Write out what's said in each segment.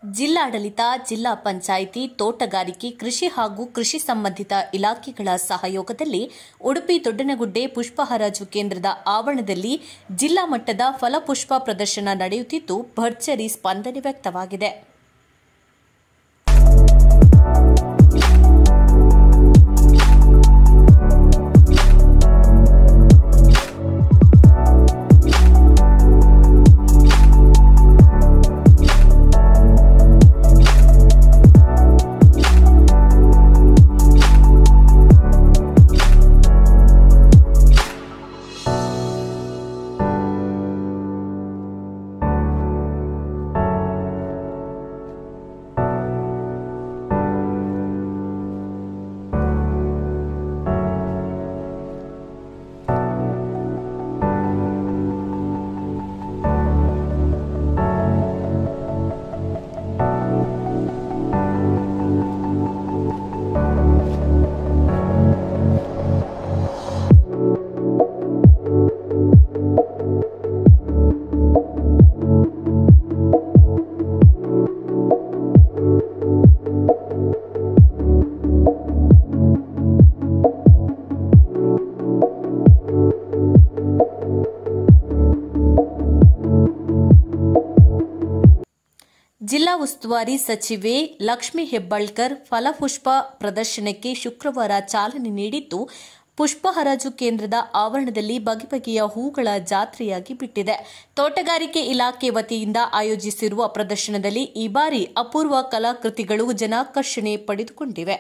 ಜಿಲ್ಲಾಡಳಿತ ಜಿಲ್ಲಾ ಪಂಚಾಯಿತಿ ತೋಟಗಾರಿಕೆ ಕೃಷಿ ಹಾಗೂ ಕೃಷಿ ಸಂಬಂಧಿತ ಇಲಾಖೆಗಳ ಸಹಯೋಗದಲ್ಲಿ ಉಡುಪಿ ದೊಡ್ಡನಗುಡ್ಡೆ ಪುಷ್ಪ ಹರಾಜು ಕೇಂದ್ರದ ಆವರಣದಲ್ಲಿ ಜಿಲ್ಲಾ ಮಟ್ಟದ ಫಲಪುಷ್ಪ ಪ್ರದರ್ಶನ ನಡೆಯುತ್ತಿದ್ದು ಭರ್ಜರಿ ಸ್ಪಂದನೆ ವ್ಯಕ್ತವಾಗಿದೆ ಜಿಲ್ಲಾ ಉಸ್ತುವಾರಿ ಸಚಿವೆ ಲಕ್ಷ್ಮೀ ಹೆಬ್ಬಾಳ್ಕರ್ ಫಲಪುಷ್ಪ ಪ್ರದರ್ಶನಕ್ಕೆ ಶುಕ್ರವಾರ ಚಾಲನೆ ನೀಡಿದ್ದು ಪುಷ್ಪ ಹರಾಜು ಕೇಂದ್ರದ ಆವರಣದಲ್ಲಿ ಬಗೆ ಬಗೆಯ ಹೂಗಳ ಜಾತ್ರೆಯಾಗಿ ಬಿಟ್ಟಿದೆ ತೋಟಗಾರಿಕೆ ಇಲಾಖೆ ವತಿಯಿಂದ ಆಯೋಜಿಸಿರುವ ಪ್ರದರ್ಶನದಲ್ಲಿ ಈ ಬಾರಿ ಅಪೂರ್ವ ಕಲಾಕೃತಿಗಳು ಜನಾಕರ್ಷಣೆ ಪಡೆದುಕೊಂಡಿವೆ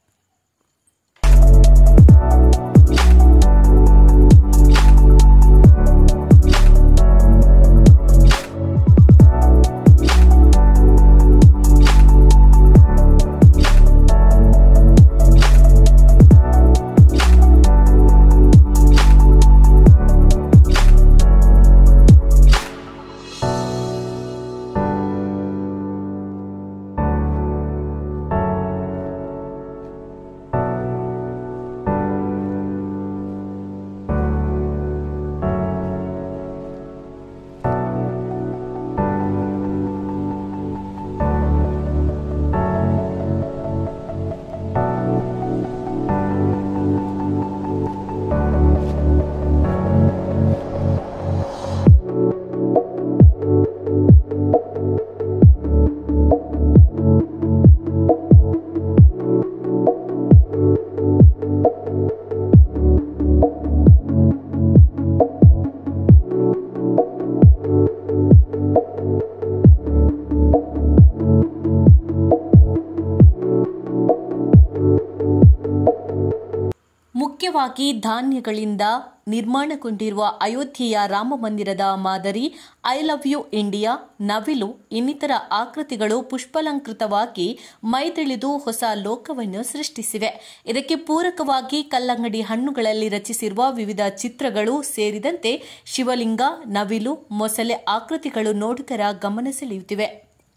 ಮುಖ್ಯವಾಗಿ ಧಾನ್ಯಗಳಿಂದ ನಿರ್ಮಾಣಗೊಂಡಿರುವ ಅಯೋಧ್ಯೆಯ ರಾಮ ಮಂದಿರದ ಮಾದರಿ ಐ ಲವ್ ಯು ಇಂಡಿಯಾ ನವಿಲು ಇನ್ನಿತರ ಆಕೃತಿಗಳು ಪುಷ್ಪಲಂಕೃತವಾಗಿ ಮೈದೆಳೆದು ಹೊಸ ಲೋಕವನ್ನು ಸೃಷ್ಟಿಸಿವೆ ಇದಕ್ಕೆ ಪೂರಕವಾಗಿ ಕಲ್ಲಂಗಡಿ ಹಣ್ಣುಗಳಲ್ಲಿ ರಚಿಸಿರುವ ವಿವಿಧ ಚಿತ್ರಗಳು ಸೇರಿದಂತೆ ಶಿವಲಿಂಗ ನವಿಲು ಮೊಸಳೆ ಆಕೃತಿಗಳು ನೋಡುಗರ ಗಮನ ಸೆಳೆಯುತ್ತಿವೆ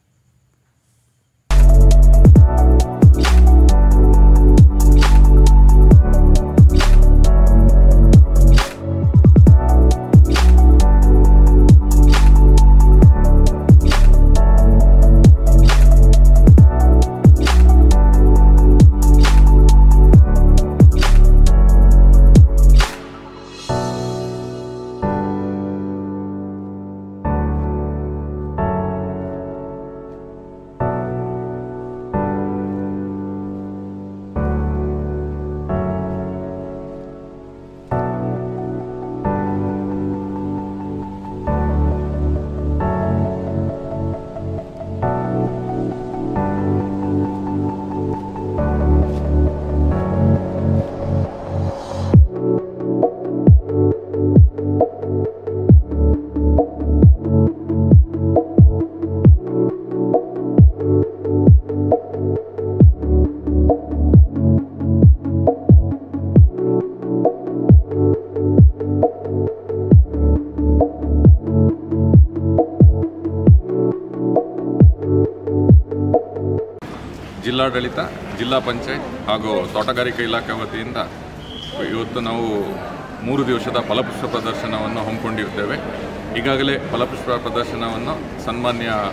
ಜಿಲ್ಲಾಡಳಿತ ಜಿಲ್ಲಾ ಪಂಚಾಯತ್ ಹಾಗೂ ತೋಟಗಾರಿಕೆ ಇಲಾಖೆ ವತಿಯಿಂದ ಇವತ್ತು ನಾವು ಮೂರು ದಿವಸದ ಫಲಪುಷ್ಪ ಪ್ರದರ್ಶನವನ್ನು ಹಮ್ಮಿಕೊಂಡಿರ್ತೇವೆ ಈಗಾಗಲೇ ಫಲಪುಷ್ಪ ಪ್ರದರ್ಶನವನ್ನು ಸನ್ಮಾನ್ಯ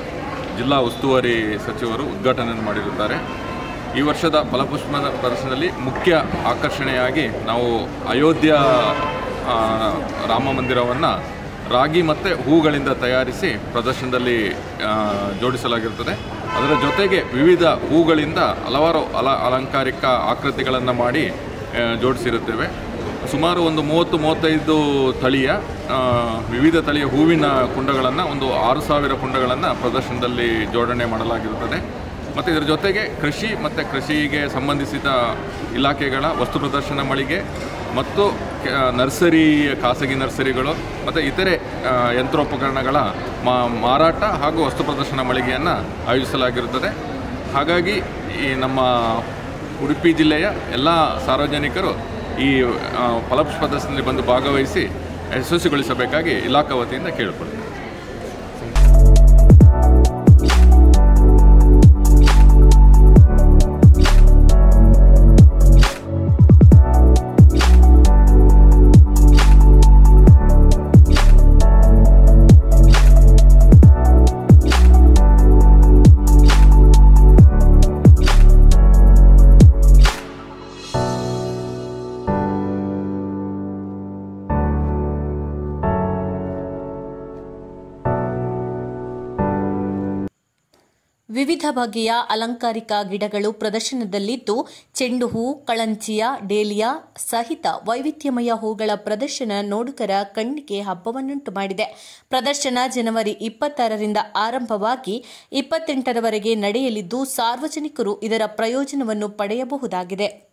ಜಿಲ್ಲಾ ಉಸ್ತುವಾರಿ ಸಚಿವರು ಉದ್ಘಾಟನೆ ಮಾಡಿರುತ್ತಾರೆ ಈ ವರ್ಷದ ಫಲಪುಷ್ಪ ಪ್ರದರ್ಶನದಲ್ಲಿ ಮುಖ್ಯ ಆಕರ್ಷಣೆಯಾಗಿ ನಾವು ಅಯೋಧ್ಯ ಆ, ರಾಮ ಮಂದಿರವನ್ನು ರಾಗಿ ಮತ್ತು ಹೂಗಳಿಂದ ತಯಾರಿಸಿ ಪ್ರದರ್ಶನದಲ್ಲಿ ಆ, ಜೋಡಿಸಲಾಗಿರುತ್ತದೆ ಅದರ ಜೊತೆಗೆ ವಿವಿಧ ಹೂಗಳಿಂದ ಹಲವಾರು ಅಲ ಅಲಂಕಾರಿಕ ಆಕೃತಿಗಳನ್ನು ಮಾಡಿ ಆ, ಜೋಡಿಸಿರುತ್ತೇವೆ ಸುಮಾರು ಒಂದು ಮೂವತ್ತು ಮೂವತ್ತೈದು ತಳಿಯ ಆ, ವಿವಿಧ ತಳಿಯ ಹೂವಿನ ಕುಂಡಗಳನ್ನು ಒಂದು ಆರು ಸಾವಿರ ಕುಂಡಗಳನ್ನು ಪ್ರದರ್ಶನದಲ್ಲಿ ಜೋಡಣೆ ಮಾಡಲಾಗಿರುತ್ತದೆ ಮತ್ತು ಇದರ ಜೊತೆಗೆ ಕೃಷಿ ಮತ್ತು ಕೃಷಿಗೆ ಸಂಬಂಧಿಸಿದ ಇಲಾಖೆಗಳ ವಸ್ತು ಪ್ರದರ್ಶನ ಮಳಿಗೆ ಮತ್ತು ಕೆ- ನರ್ಸರಿ ಖಾಸಗಿ ನರ್ಸರಿಗಳು ಮತ್ತು ಇತರೆ ಆ, ಯಂತ್ರೋಪಕರಣಗಳ ಮಾ ಮಾರಾಟ ಹಾಗೂ ವಸ್ತು ಪ್ರದರ್ಶನ ಮಳಿಗೆಯನ್ನು ಆಯೋಜಿಸಲಾಗಿರುತ್ತದೆ ಹಾಗಾಗಿ ಈ ನಮ್ಮ ಉಡುಪಿ ಜಿಲ್ಲೆಯ ಎಲ್ಲ ಸಾರ್ವಜನಿಕರು ಈ ಆ, ಫಲಪುಷ್ಪ ಪ್ರದರ್ಶನದಲ್ಲಿ ಬಂದು ಭಾಗವಹಿಸಿ ಯಶಸ್ವಿಗೊಳಿಸಬೇಕಾಗಿ ಇಲಾಖಾ ವತಿಯಿಂದ ಕೇಳಿಕೊಳ್ತೇವೆ ವಿವಿಧ ಬಗೆಯ ಅಲಂಕಾರಿಕ ಗಿಡಗಳು ಪ್ರದರ್ಶನದಲ್ಲಿದ್ದು ಚೆಂಡು ಹೂ ಕಳಂಚಿಯ ಡೇಲಿಯಾ ಸಹಿತ ವೈವಿಧ್ಯಮಯ ಹೂಗಳ ಪ್ರದರ್ಶನ ನೋಡುಗರ ಕಣ್ಣಿಗೆ ಹಬ್ಬವನ್ನುಂಟು ಮಾಡಿದೆ ಪ್ರದರ್ಶನ ಜನವರಿ ಇಪ್ಪತ್ತಾರರಿಂದ ಆರಂಭವಾಗಿ ಇಪ್ಪತ್ತೆಂಟರವರೆಗೆ ನಡೆಯಲಿದ್ದು ಸಾರ್ವಜನಿಕರು ಇದರ ಪ್ರಯೋಜನವನ್ನು ಪಡೆಯಬಹುದಾಗಿದೆ